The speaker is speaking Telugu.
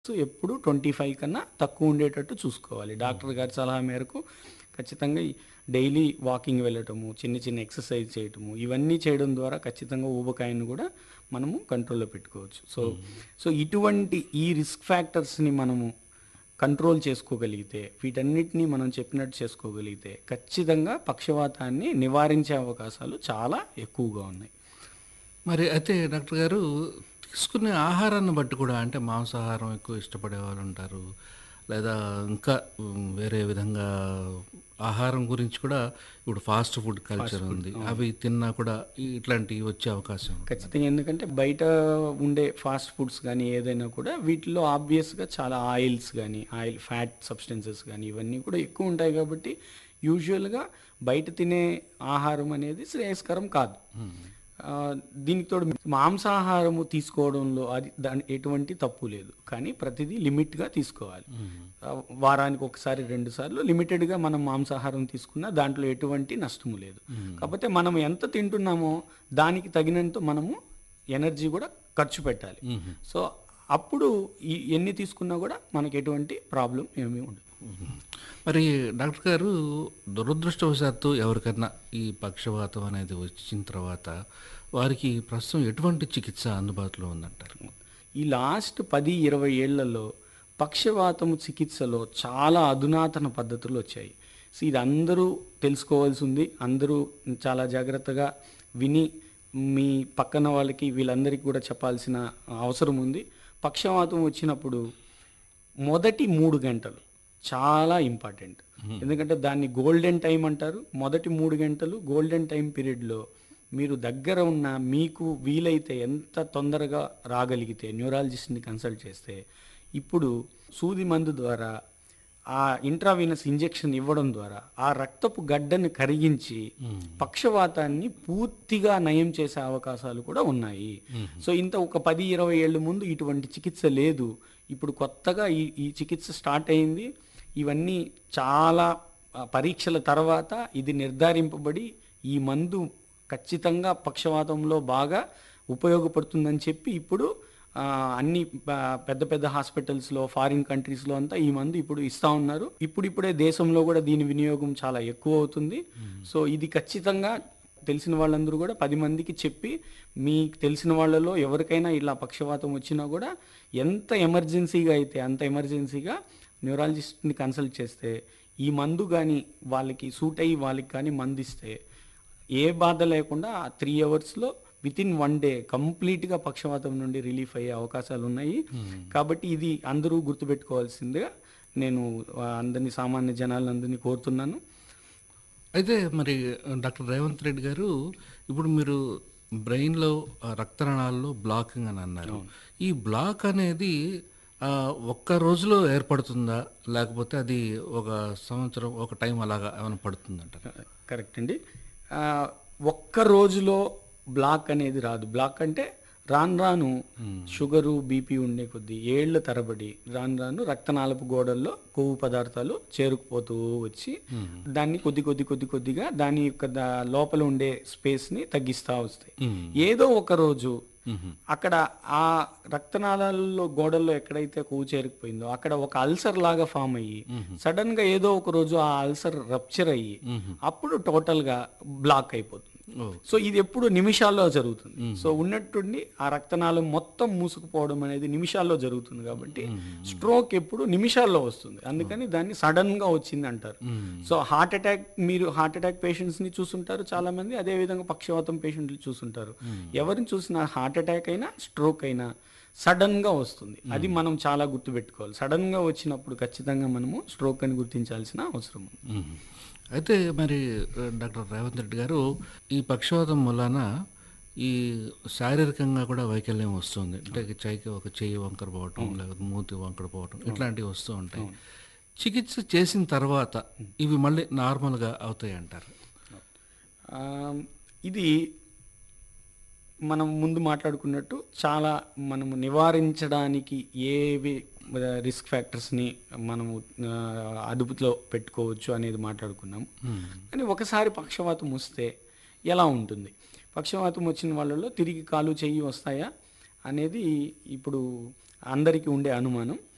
సో ఎప్పుడు ట్వంటీ ఫైవ్ కన్నా తక్కువ ఉండేటట్టు చూసుకోవాలి డాక్టర్ గారి సలహా మేరకు ఖచ్చితంగా డైలీ వాకింగ్ వెళ్ళటము చిన్న చిన్న ఎక్సర్సైజ్ చేయటము ఇవన్నీ చేయడం ద్వారా ఖచ్చితంగా ఊబకాయాన్ని కూడా మనము కంట్రోల్లో పెట్టుకోవచ్చు సో సో ఇటువంటి ఈ రిస్క్ ఫ్యాక్టర్స్ని మనము కంట్రోల్ చేసుకోగలిగితే వీటన్నిటిని మనం చెప్పినట్టు చేసుకోగలిగితే ఖచ్చితంగా పక్షవాతాన్ని నివారించే అవకాశాలు చాలా ఎక్కువగా ఉన్నాయి మరి అయితే డాక్టర్ గారు తీసుకునే ఆహారాన్ని బట్టి కూడా అంటే మాంసాహారం ఎక్కువ ఇష్టపడే వాళ్ళు ఉంటారు లేదా ఇంకా ఉమ్, వేరే విధంగా ఆహారం గురించి కూడా ఇప్పుడు ఫాస్ట్ ఫుడ్ కల్చర్ ఉంది అవి తిన్నా కూడా ఈ- ఇట్లాంటివి వచ్చే అవకాశం ఉంది. ఖచ్చితంగా ఎందుకంటే బయట ఉండే ఫాస్ట్ ఫుడ్స్ కానీ ఏదైనా కూడా వీటిలో ఆబ్వియస్గా చాలా ఆయిల్స్ కానీ ఆయిల్ ఫ్యాట్ సబ్స్టెన్సెస్ కానీ ఇవన్నీ కూడా ఎక్కువ ఉంటాయి కాబట్టి యూజువల్గా బయట తినే ఆహారం అనేది శ్రేయస్కరం కాదు ఆ, దీనికి తోడు మాంసాహారము తీసుకోవడంలో అది దాని ఎటువంటి తప్పు లేదు కానీ ప్రతిదీ లిమిట్గా తీసుకోవాలి ఆ, వారానికి ఒకసారి రెండు సార్లు లిమిటెడ్గా మనం మాంసాహారం తీసుకున్నా దాంట్లో ఎటువంటి నష్టము లేదు కాకపోతే మనం ఎంత తింటున్నామో దానికి తగినంత మనము ఎనర్జీ కూడా ఖర్చు పెట్టాలి సో అప్పుడు ఈ ఎన్ని తీసుకున్నా కూడా మనకి ఎటువంటి ప్రాబ్లం ఏమీ ఉండదు మరి డాక్టర్ గారు దురదృష్టవశాత్తు ఎవరికైనా ఈ పక్షవాతం అనేది వచ్చిన తర్వాత వారికి ప్రస్తుతం ఎటువంటి చికిత్స అందుబాటులో ఉందంటారు ఈ లాస్ట్ పది ఇరవై ఏళ్లలో పక్షవాతము చికిత్సలో చాలా అధునాతన పద్ధతులు వచ్చాయి సో ఇది అందరూ తెలుసుకోవాల్సి ఉంది అందరూ చాలా జాగ్రత్తగా విని మీ పక్కన వాళ్ళకి వీళ్ళందరికీ కూడా చెప్పాల్సిన అవసరం ఉంది పక్షవాతం వచ్చినప్పుడు మొదటి మూడు గంటలు చాలా ఇంపార్టెంట్ ఎందుకంటే దాన్ని గోల్డెన్ టైం అంటారు మొదటి మూడు గంటలు గోల్డెన్ టైం పీరియడ్లో మీరు దగ్గర ఉన్న మీకు వీలైతే ఎంత తొందరగా రాగలిగితే న్యూరాలజిస్ట్ని కన్సల్ట్ చేస్తే ఇప్పుడు సూది మందు ద్వారా ఆ ఇంట్రావీనస్ ఇంజెక్షన్ ఇవ్వడం ద్వారా ఆ రక్తపు గడ్డని కరిగించి పక్షవాతాన్ని పూర్తిగా నయం చేసే అవకాశాలు కూడా ఉన్నాయి సో ఇంత ఒక పది ఇరవై ఏళ్ళ ముందు ఇటువంటి చికిత్స లేదు ఇప్పుడు కొత్తగా ఈ ఈ చికిత్స స్టార్ట్ అయింది ఇవన్నీ చాలా ఆ, పరీక్షల తర్వాత ఇది నిర్ధారింపబడి ఈ మందు ఖచ్చితంగా పక్షవాతంలో బాగా ఉపయోగపడుతుందని చెప్పి ఇప్పుడు ఆ, అన్ని ఆ, పెద్ద పెద్ద హాస్పిటల్స్లో ఫారిన్ కంట్రీస్లో అంతా ఈ మందు ఇప్పుడు ఇస్తా ఉన్నారు ఇప్పుడిప్పుడే దేశంలో కూడా దీని వినియోగం చాలా ఎక్కువ అవుతుంది సో ఇది ఖచ్చితంగా తెలిసిన వాళ్ళందరూ కూడా పది మందికి చెప్పి మీకు తెలిసిన వాళ్ళలో ఎవరికైనా ఇలా పక్షవాతం వచ్చినా కూడా ఎంత ఎమర్జెన్సీగా అయితే అంత ఎమర్జెన్సీగా న్యూరాలజిస్ట్ని కన్సల్ట్ చేస్తే ఈ మందు కానీ వాళ్ళకి సూట్ అయ్యి వాళ్ళకి కానీ మందు ఇస్తే ఏ బాధ లేకుండా ఆ త్రీ అవర్స్లో విత్ ఇన్ వన్ డే కంప్లీట్గా పక్షవాతం నుండి రిలీఫ్ అయ్యే అవకాశాలు ఉన్నాయి కాబట్టి ఇది అందరూ గుర్తుపెట్టుకోవాల్సిందిగా నేను ఆ, అందరినీ సామాన్య జనాలందరినీ కోరుతున్నాను అయితే మరి డాక్టర్ రేవంత్ రెడ్డి గారు ఇప్పుడు మీరు బ్రెయిన్లో ఆ, రక్తనాళాల్లో బ్లాకింగ్ అని అన్నారు ఈ బ్లాక్ అనేది ఆ, ఒక్క రోజులో ఏర్పడుతుందా లేకపోతే అది ఒక సంవత్సరం ఒక టైం అలాగా ఏమైనా పడుతుందంటారు కరెక్ట్ అండి ఆ, ఒక్క రోజులో బ్లాక్ అనేది రాదు బ్లాక్ అంటే రాను రాను షుగరు బీపీ ఉండే కొద్దీ ఏళ్ల తరబడి రాను రాను రక్తనాళపు గోడల్లో కొవ్వు పదార్థాలు చేరుకుపోతూ వచ్చి దాన్ని కొద్ది కొద్ది కొద్ది కొద్దిగా దాని యొక్క దా- లోపల ఉండే స్పేస్ ని తగ్గిస్తా వస్తాయి ఏదో ఒక రోజు అక్కడ ఆ రక్తనాళాలలో గోడల్లో ఎక్కడైతే కొవ్వు చేరుకుపోయిందో అక్కడ ఒక అల్సర్ లాగా ఫామ్ అయ్యి సడన్ గా ఏదో ఒక రోజు ఆ అల్సర్ రప్చర్ అయ్యి అప్పుడు టోటల్ గా బ్లాక్ అయిపోతుంది ఓ. సో ఇది ఎప్పుడు నిమిషాల్లో జరుగుతుంది సో ఉన్నట్టుండి ఆ రక్తనాళం మొత్తం మూసుకుపోవడం అనేది నిమిషాల్లో జరుగుతుంది కాబట్టి స్ట్రోక్ ఎప్పుడు నిమిషాల్లో వస్తుంది అందుకని దాన్ని సడన్ గా వచ్చింది అంటారు సో హార్ట్ అటాక్ మీరు హార్ట్ అటాక్ పేషెంట్స్ ని చూసుంటారు చాలా మంది అదే విధంగా పక్షవాతం పేషెంట్లు చూసుంటారు ఎవరిని చూసినా హార్ట్ అటాక్ అయినా స్ట్రోక్ అయినా సడన్ గా వస్తుంది అది మనం చాలా గుర్తుపెట్టుకోవాలి సడన్ గా వచ్చినప్పుడు ఖచ్చితంగా మనము స్ట్రోక్ అని గుర్తించాల్సిన అవసరం ఉంది మ్మ్. అయితే మరి ఆ, డాక్టర్ రేవంత్ రెడ్డి గారు ఈ పక్షవాతం వలన ఈ శారీరకంగా కూడా వైకల్యం వస్తుంది అంటే చైకి ఒక చెయ్యి వంకర పోవటం లేకపోతే మూతి వంకర పోవటం ఇట్లాంటివి వస్తూ ఉంటాయి చికిత్స చేసిన తర్వాత ఇవి మళ్ళీ నార్మల్గా అవుతాయి అంటారు ఆ, ఇది మనం ముందు మాట్లాడుకున్నట్టు చాలా మనము నివారించడానికి ఏవి రిస్క్ ఫ్యాక్టర్స్ని మనము ఆ, అదుపులో పెట్టుకోవచ్చు అనేది మాట్లాడుకున్నాము కానీ ఒకసారి పక్షవాతం వస్తే ఎలా ఉంటుంది పక్షవాతం వచ్చిన వాళ్ళలో తిరిగి కాలు చెయ్యి వస్తాయా అనేది ఇప్పుడు అందరికీ ఉండే అనుమానం